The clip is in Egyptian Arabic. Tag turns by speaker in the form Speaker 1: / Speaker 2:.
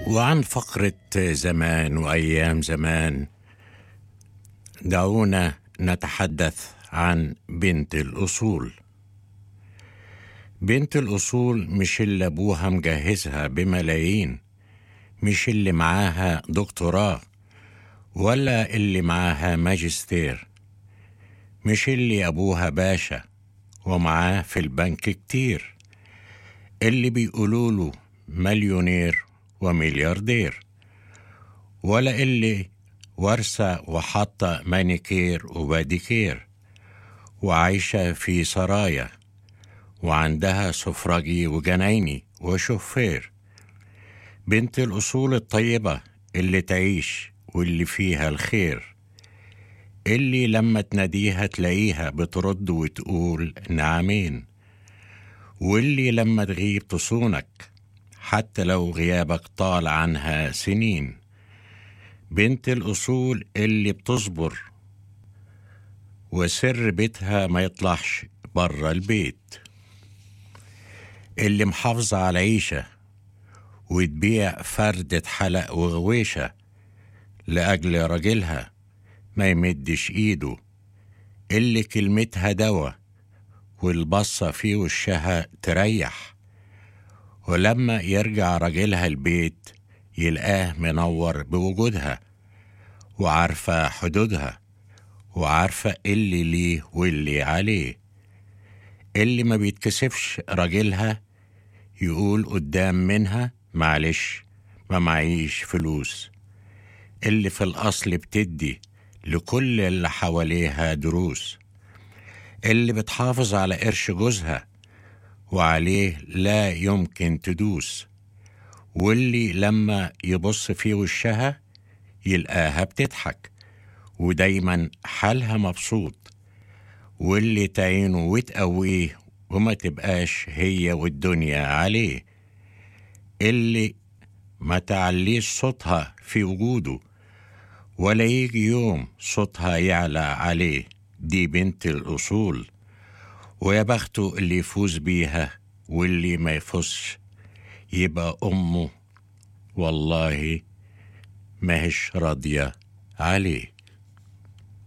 Speaker 1: وعن فقرة زمان وأيام زمان دعونا نتحدث عن بنت الأصول بنت الأصول مش اللي أبوها مجهزها بملايين مش اللي معاها دكتوراه ولا اللي معاها ماجستير مش اللي أبوها باشا ومعاه في البنك كتير اللي بيقولوله مليونير وملياردير ولا اللي ورثة وحاطة مانيكير وباديكير وعايشة في سرايا وعندها سفرجي وجنايني وشوفير بنت الأصول الطيبة اللي تعيش واللي فيها الخير اللي لما تناديها تلاقيها بترد وتقول نعمين واللي لما تغيب تصونك حتى لو غيابك طال عنها سنين بنت الأصول اللي بتصبر وسر بيتها ما يطلعش برا البيت اللي محافظة على العيشة وتبيع فردة حلق وغويشة لأجل راجلها ما يمدش إيده اللي كلمتها دوا والبصة في وشها تريح ولما يرجع راجلها البيت يلقاه منور بوجودها وعارفة حدودها وعارفة اللي ليه واللي عليه اللي ما بيتكسفش راجلها يقول قدام منها معلش ما معيش فلوس اللي في الأصل بتدي لكل اللي حواليها دروس اللي بتحافظ على قرش جوزها وعليه لا يمكن تدوس واللي لما يبص في وشها يلقاها بتضحك ودايما حالها مبسوط واللي تعينه وتقويه وما تبقاش هي والدنيا عليه اللي ما تعليش صوتها في وجوده ولا يجي يوم صوتها يعلى عليه دي بنت الأصول ويا بخته اللي يفوز بيها واللي ما يفوزش يبقى أمه والله ما هش راضية عليه